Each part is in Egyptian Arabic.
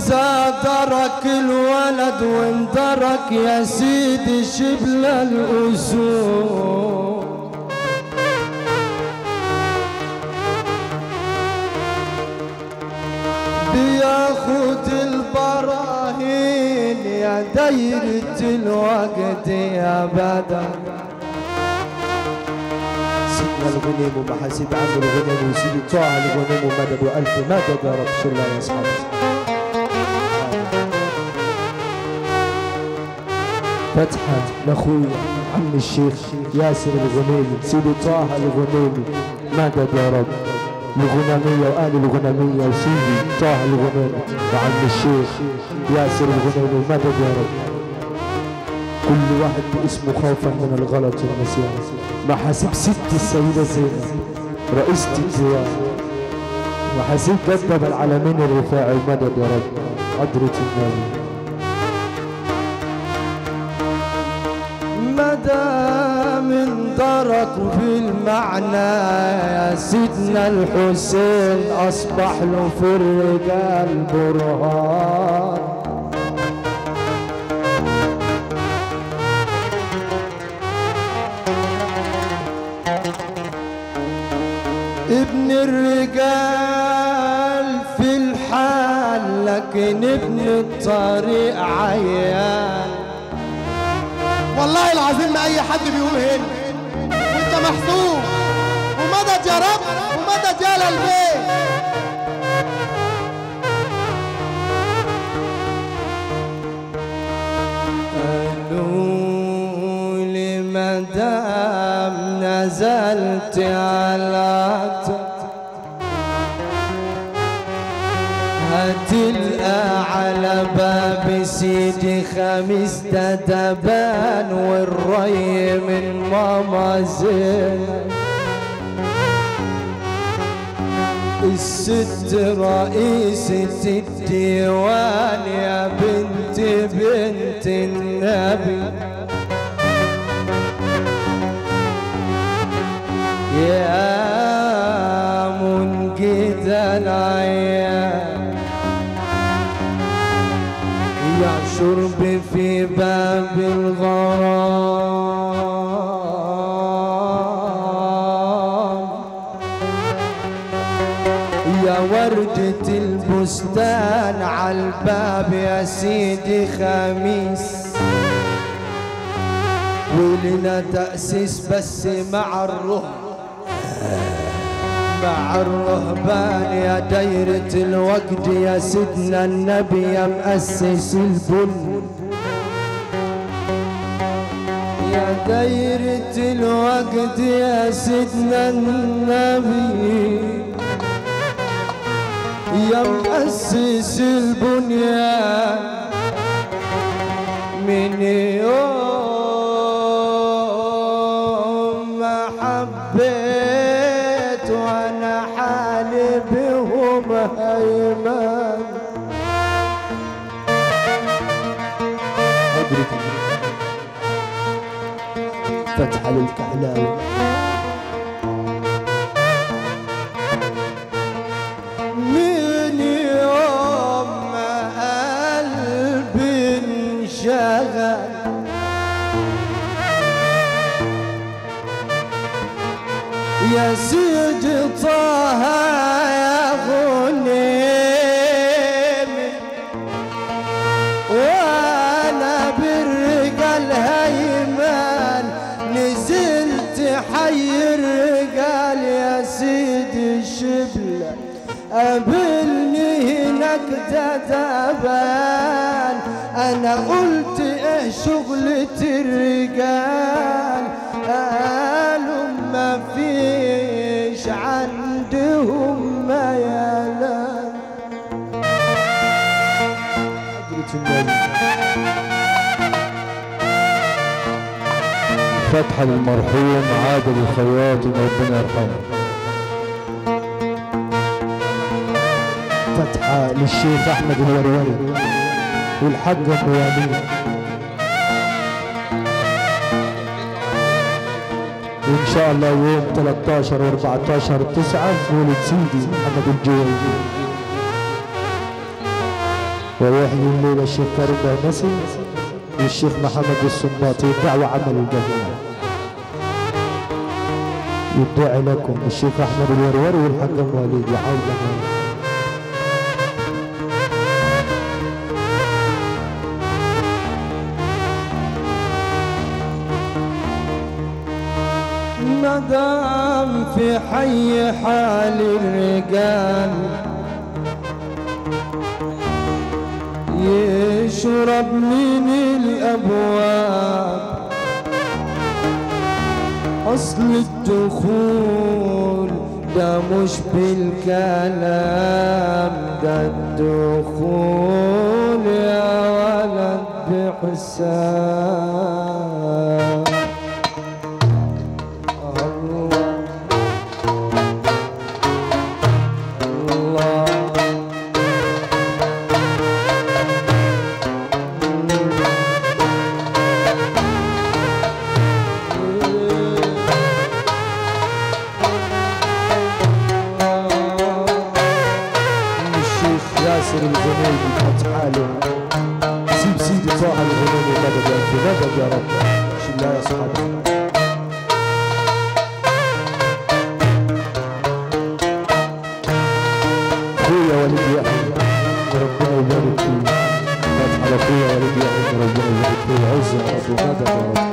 إذا درك الولد واندرك يا سيدي شبل الأسود بياخد البراهين يا دايرة الوقت يا بدر سيدنا الغنيم ومحاسيب عم الغنيم وسيدي طه الغنيم ومدد والف مدد يا رب شو الله يا اصحابي فتحة لاخويا عم الشيخ ياسر الغنيمي سيدي طه الغنيمي مدد يا رب الغنمية وآل الغنمية وسيدي طه الغنيمي وعم الشيخ ياسر الغنيمي مدد يا رب كل واحد باسمه خوفا من الغلط والنسيان محاسيب ست السيدة زينب رئيسة الديوان محاسيب كتب العالمين الرفاعي مدد يا رب قدرة النبي مدى من درك في المعنى يا سيدنا الحسين أصبح له في الرجال برهان ابن الرجال في الحال لكن ابن الطريق عيان والله العظيم ما اي حد بيقول هنا وانت محسوب ومدد يا رب ومدد يا البيت قالوا لي مدام نزلت على هتلقى على باب سيدي خميس دبان والري من ماما زينب الست رئيسة الديوان يا بنت بنت النبي يا منجد العيان يا شرب في باب الغرام يا وردة البستان عالباب يا سيدي خميس ولنا تأسيس بس مع الرهب مع الرهبان يا دايرة الوقت يا سيدنا النبي يا مؤسس البن يا دايرة الوقت يا سيدنا النبي يا مؤسس البنيان من يوم ما حبيت وانا حالي بهم هيمان قدرة فتحة للكحلاوي من يوم ما قلبي انشغل يا سيدي طه يا غنيم وانا بالرجال هيمان نزلت حي الرجال يا سيدي الشبلة قابلني هناك تتبان انا قلت ايه شغلة الرجال قالوا ما فيش عندهم ميلان قدرة النبي فتحة للمرحوم عادل الخياطي ربنا يرحمه فتحة للشيخ أحمد الوروري والحاج أبو يمين وإن شاء الله يوم 13 و 14 9 مولد سيدي محمد الجويني ويحيي الليل الشيخ كريم بهنسي والشيخ محمد السنباطي دعوة عمل الجميع يدعي لكم الشيخ احمد الورور والحكم وليد وحول جمال مدام في حي حال الرجال يشرب من الابواب اصل الدخول ده مش بالكلام ده الدخول يا ولد بحساب الله الله الشيخ ياسر الغنيمي فتح حاله سيب سيدي طه الغنيمي مدد يا أخي مدد يا رب بسم الله يا صحابي اخويا وليد يحيى ربنا يبارك فيه فتح على اخويا وليد يحيى ربنا يبارك فيه عز يا رب ومدد يا رب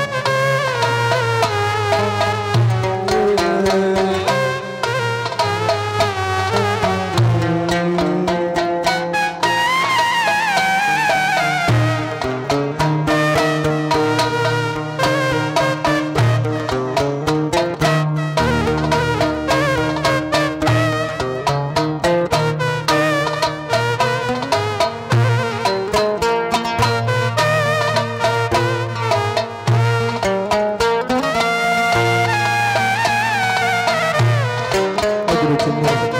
قدرة الناس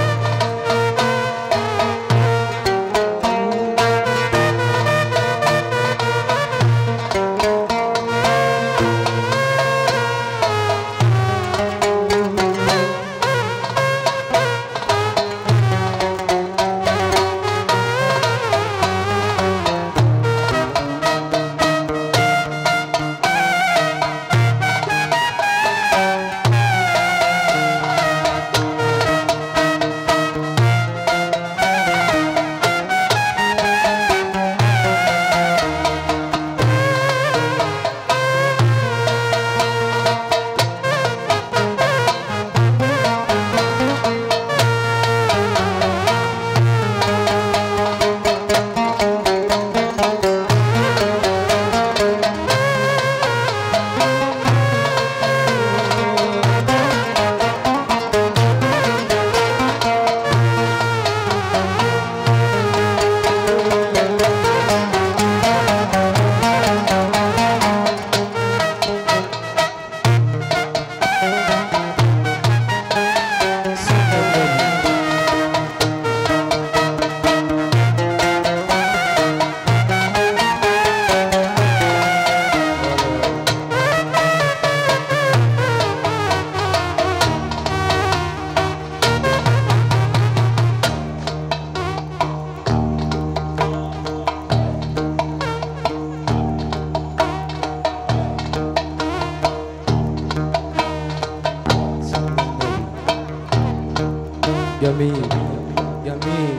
جميل جميل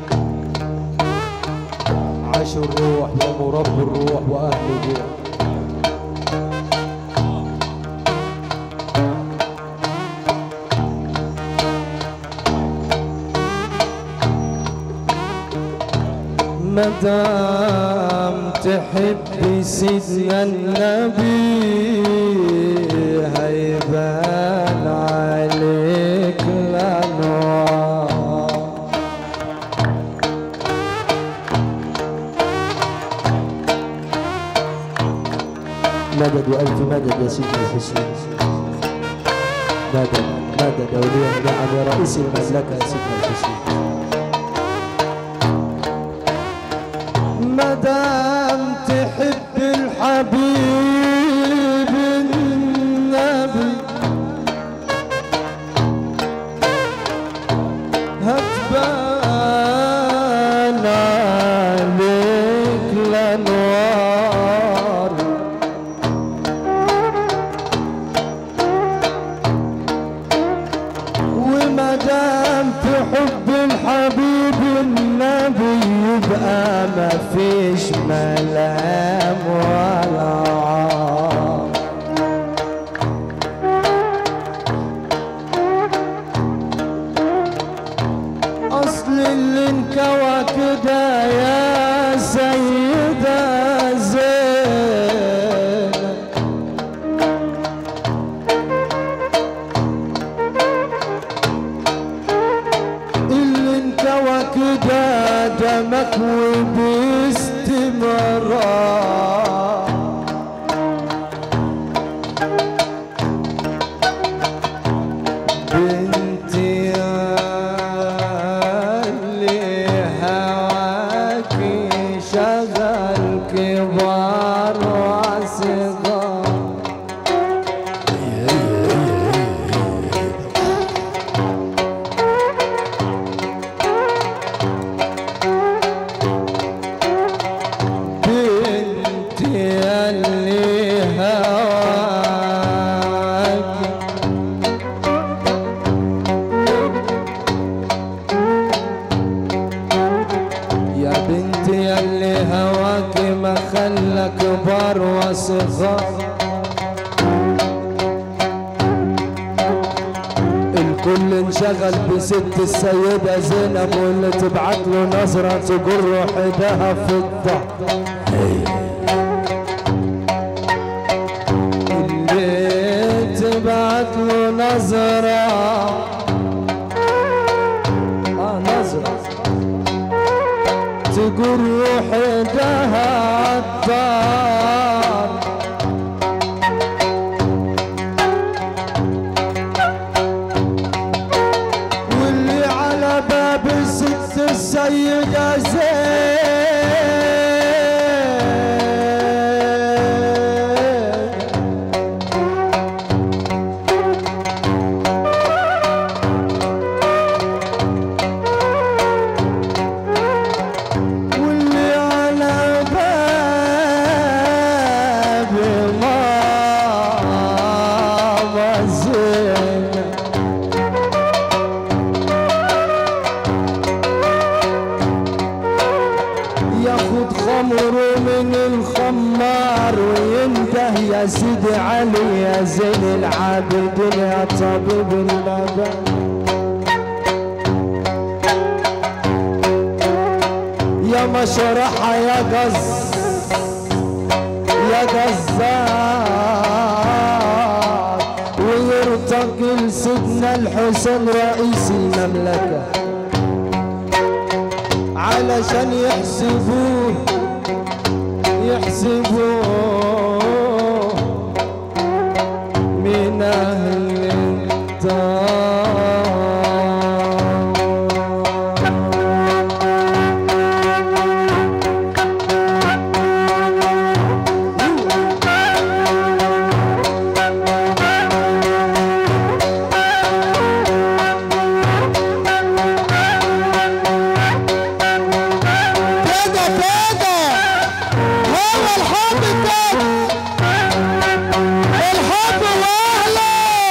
عاش الروح ومرب الروح واهل الروح مدام تحب سيدنا النبي هيبان عليك الانوار مدد وألف مدد يا سيدنا الحسين مدد مدد أولياء النعم يا رئيس المملكة يا سيدنا الحسين مدام تحب الحبيب النبي هتبان يبقى ما فيش ملام ولا عار اصل اللي انكوى كده يا سيدة زينب اللي انكوى كده ده مكوي باستمرار بنتي يا اللي هواكي شغل كبار وصغار بنتي يا اللي هواكي يا بنتي يا اللي هواك ما خلى كبار وصغار الكل انشغل بست السيدة زينب واللي تبعت له نظرة تجر حدها في الضحك اللي تبعت له نظرة آه نظرة تقول حدها عالدار واللي على باب الست السيدة زين واللي على باب ماما زينب ياخد خمره من الخمار وينده يا سيدي علي يا زين العابدين يا طبيب اللبن يا مشرحة يا جز يا جزار ويرتقي لسيدنا الحسين رئيس المملكة علشان يحسبوه يحسبوه من أهل الدار كده كده هو الحب كده الحب واهله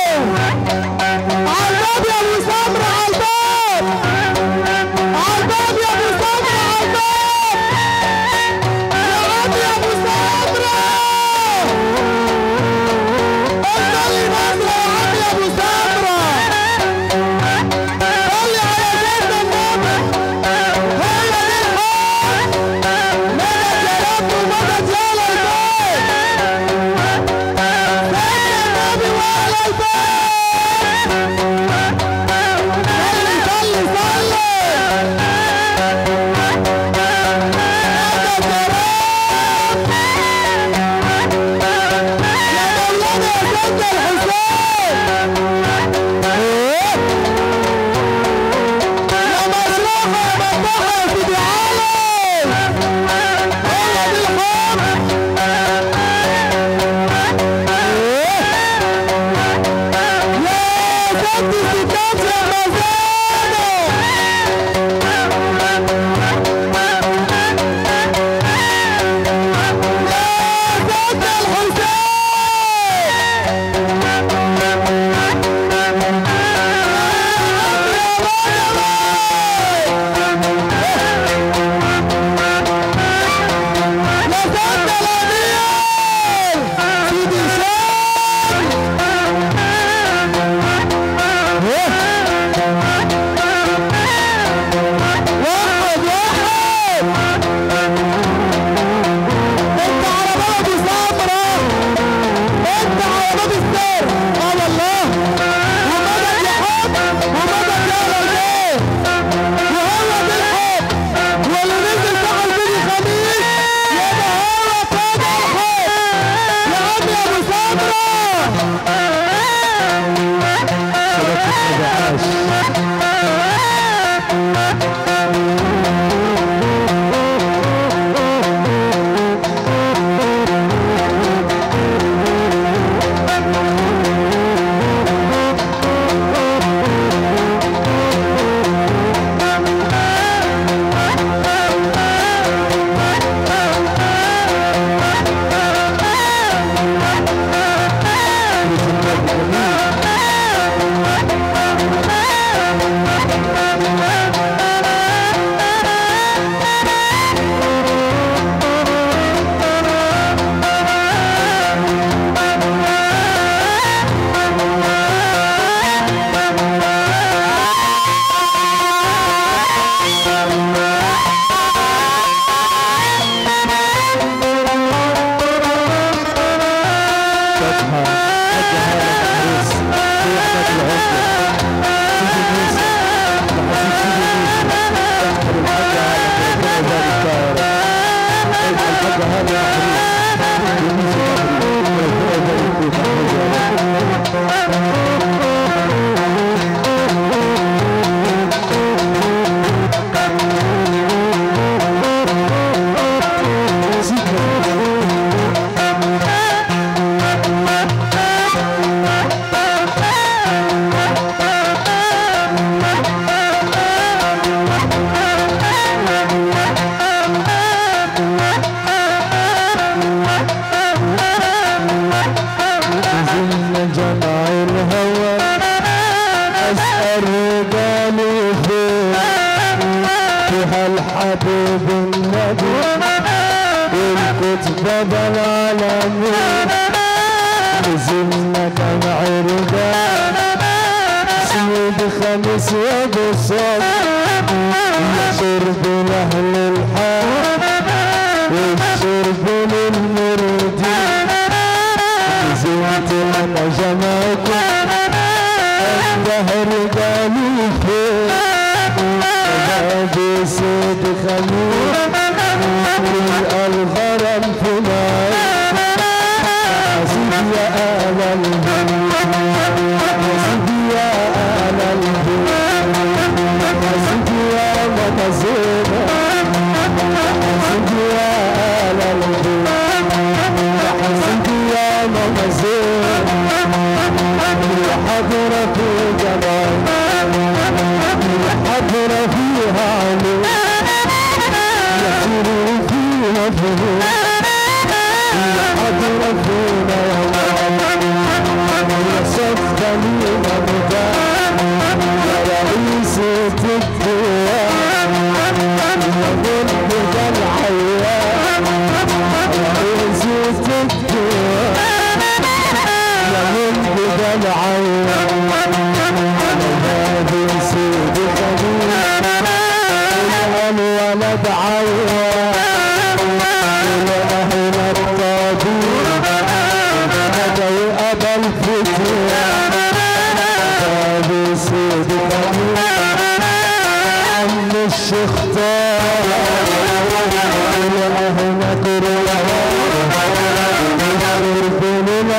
النبي والكتب العالمين نزلنا دمع رداء سيد خميس يا بصاب يا شرب لأهل الحال والشرب للمريدين نزلت أنا جمعكم الدهر قالوا فين بابي سيد خميس الغرم في نار حسيب يا آل البيت حسيب يا آل البيت حسيب يا متزينة حسيب يا آل البيت حسيب يا متزينة حضرة جمال حضرة فيها علي يسير فيها فهو حضرة فينا يا صفدني مدى يا رئيس الديوان يا منبذ العيان يا رئيس الديوان يا منبذ العيان هذه سيد خليل الولد عيان إلى أهل الطبيب هدوا أبا الفتيان هذه سيد خليل عم الشيخ طه إلى أهل كروان الشرب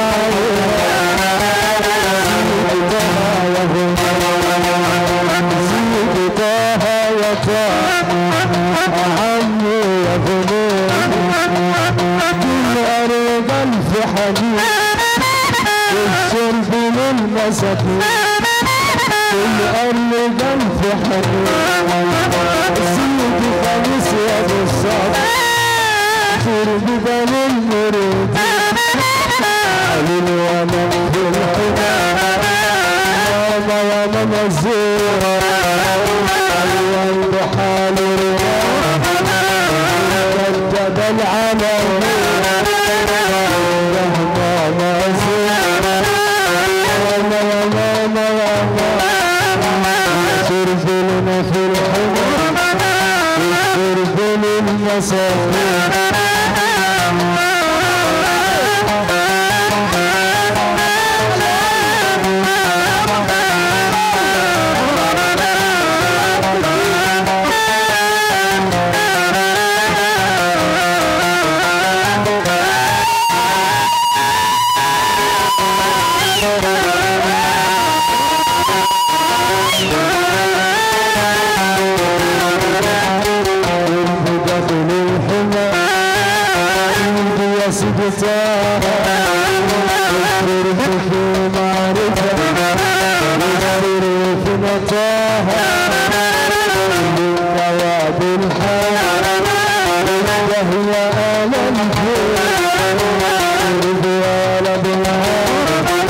للعيان سيد طه يا طه عمي يا غنيم كل أرض ألف حديد الشرب للمساكين كل أرض ألف حديد سيدي خميس يا أبو الصبر شرب ده للمريد علي الومن بالحمى ماما يا ماما الزيرة الوالد حال رواح كتب العمل ماما زيرة ماما يا ماما يا ماما شرب لنا في الحمى الشرب للمساكين بدخل الحمى عندي يا سبتاه اذكر في معرفة واذكر في نتاها من ثواب الحال وهي آل الخير رضوان بالعال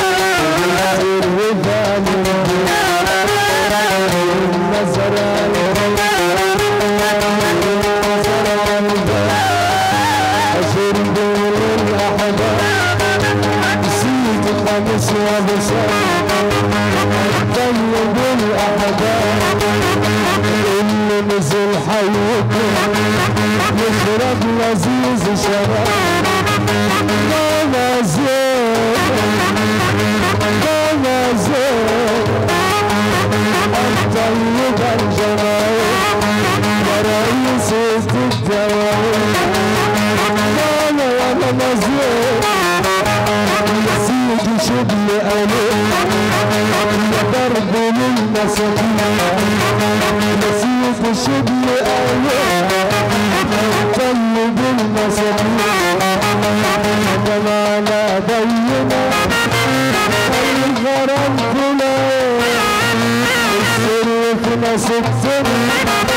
الرفان النزر أشرب للأحباب نسيت خمس وبصر طيب الأحباب اللي نزل حيكم يشرب لذيذ شراب ماما زين ماما زين الطيب الجمال يا رئيس الدواوين ماما يا ماما زين يا سيدي شبل أليم يا درب للمساكين يا سيدي شبل أليم طيب المساكين جمالنا بينا الغرام فينا السر فينا ستنا